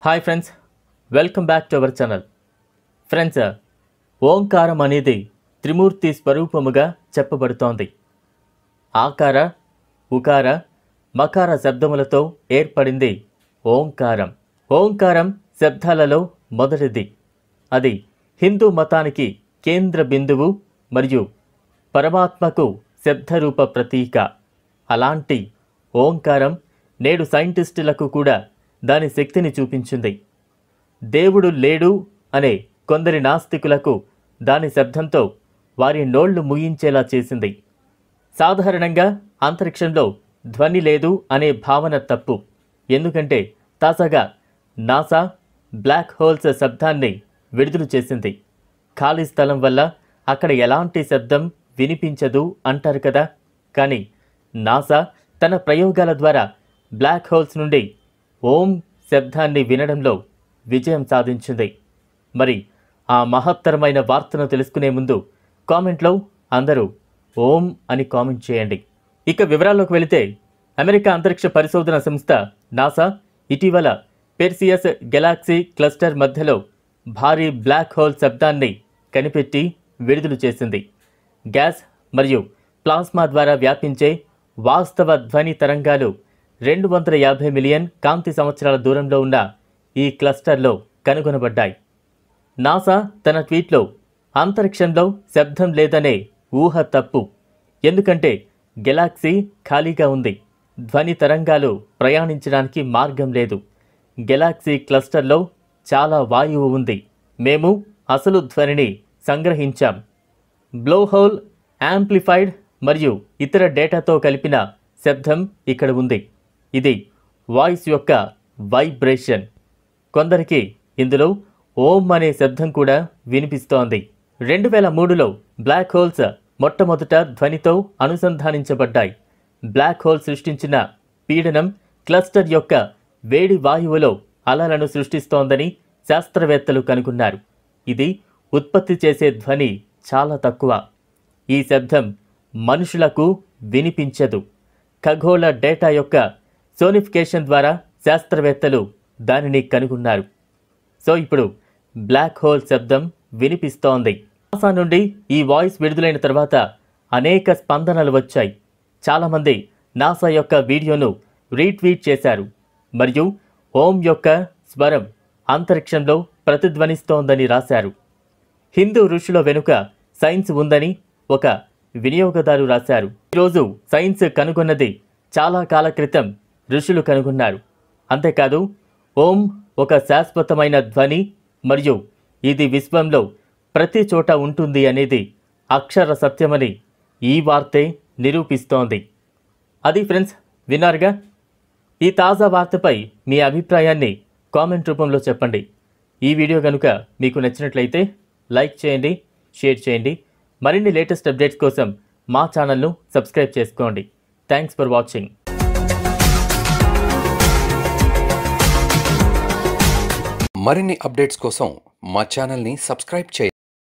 hi friends welcome back to our channel friends ఓంకారం అనేది త్రిమూర్తి స్వరూపముగా చెప్పబడుతోంది ఆకార ఉకార మకార శబ్దములతో ఏర్పడింది ఓంకారం ఓంకారం శబ్దాలలో మొదటిది అది హిందూ మతానికి కేంద్ర బిందువు మరియు పరమాత్మకు శబ్దరూప ప్రతీక అలాంటి ఓంకారం నేడు సైంటిస్టులకు కూడా దాని శక్తిని చూపించింది దేవుడు లేడు అనే కొందరి నాస్తికులకు దాని శబ్దంతో వారి నోళ్లు ముయించేలా చేసింది సాధారణంగా అంతరిక్షంలో ధ్వని లేదు అనే భావన తప్పు ఎందుకంటే తాజాగా నాసా బ్లాక్ హోల్స్ శబ్దాన్ని విడుదల చేసింది ఖాళీ స్థలం వల్ల అక్కడ ఎలాంటి శబ్దం వినిపించదు అంటారు కదా కానీ నాసా తన ప్రయోగాల ద్వారా బ్లాక్ హోల్స్ నుండి ఓం శబ్దాన్ని వినడంలో విజయం సాధించింది మరి ఆ మహత్తరమైన వార్తను తెలుసుకునే ముందు కామెంట్లో అందరూ ఓం అని కామెంట్ చేయండి ఇక వివరాల్లోకి వెళితే అమెరికా అంతరిక్ష పరిశోధన సంస్థ నాసా ఇటీవల పెర్సియస్ గెలాక్సీ క్లస్టర్ మధ్యలో భారీ బ్లాక్ హోల్ శబ్దాన్ని కనిపెట్టి విడుదల చేసింది గ్యాస్ మరియు ప్లాస్మా ద్వారా వ్యాపించే వాస్తవ ధ్వని తరంగాలు రెండు వందల యాభై మిలియన్ కాంతి సంవత్సరాల దూరంలో ఉన్న ఈ క్లస్టర్లో కనుగొనబడ్డాయి నాసా తన ట్వీట్లో అంతరిక్షంలో శబ్దం లేదనే ఊహ తప్పు ఎందుకంటే గెలాక్సీ ఖాళీగా ఉంది ధ్వని తరంగాలు ప్రయాణించడానికి మార్గం లేదు గెలాక్సీ క్లస్టర్లో చాలా వాయువు ఉంది మేము అసలు ధ్వనిని సంగ్రహించాం బ్లోహోల్ యాంప్లిఫైడ్ మరియు ఇతర డేటాతో కలిపిన శబ్దం ఇక్కడ ఉంది ఇది వాయిస్ యొక్క వైబ్రేషన్ కొందరికి ఇందులో ఓం అనే శబ్దం కూడా వినిపిస్తోంది రెండు వేల మూడులో బ్లాక్ హోల్స్ మొట్టమొదట ధ్వనితో అనుసంధానించబడ్డాయి బ్లాక్ హోల్ సృష్టించిన పీడనం క్లస్టర్ యొక్క వేడి వాయువులో అలలను సృష్టిస్తోందని శాస్త్రవేత్తలు కనుగొన్నారు ఇది ఉత్పత్తి చేసే ధ్వని చాలా తక్కువ ఈ శబ్దం మనుషులకు వినిపించదు ఖగోళ డేటా యొక్క సోనిఫికేషన్ ద్వారా శాస్త్రవేత్తలు దానిని కనుగొన్నారు సో ఇప్పుడు బ్లాక్ హోల్ శబ్దం వినిపిస్తోంది నాసా నుండి ఈ వాయిస్ విడుదలైన తర్వాత అనేక స్పందనలు వచ్చాయి చాలామంది నాసా యొక్క వీడియోను రీట్వీట్ చేశారు మరియు ఓం యొక్క స్వరం అంతరిక్షంలో ప్రతిధ్వనిస్తోందని రాశారు హిందూ ఋషుల వెనుక సైన్స్ ఉందని ఒక వినియోగదారు రాశారు ఈరోజు సైన్స్ కనుగొన్నది చాలా కాల క్రితం ఋషులు కనుగొన్నారు అంతేకాదు ఓం ఒక శాశ్వతమైన ధ్వని మరియు ఇది విశ్వంలో ప్రతి చోట ఉంటుంది అనేది అక్షర సత్యమని ఈ వార్తే నిరూపిస్తోంది అది ఫ్రెండ్స్ విన్నారుగా ఈ తాజా వార్తపై మీ అభిప్రాయాన్ని కామెంట్ రూపంలో చెప్పండి ఈ వీడియో కనుక మీకు నచ్చినట్లయితే లైక్ చేయండి షేర్ చేయండి మరిన్ని లేటెస్ట్ అప్డేట్స్ కోసం మా ఛానల్ను సబ్స్క్రైబ్ చేసుకోండి థ్యాంక్స్ ఫర్ వాచింగ్ మరిన్ని అప్డేట్స్ కోసం మా ఛానల్ని సబ్స్క్రైబ్ చేయండి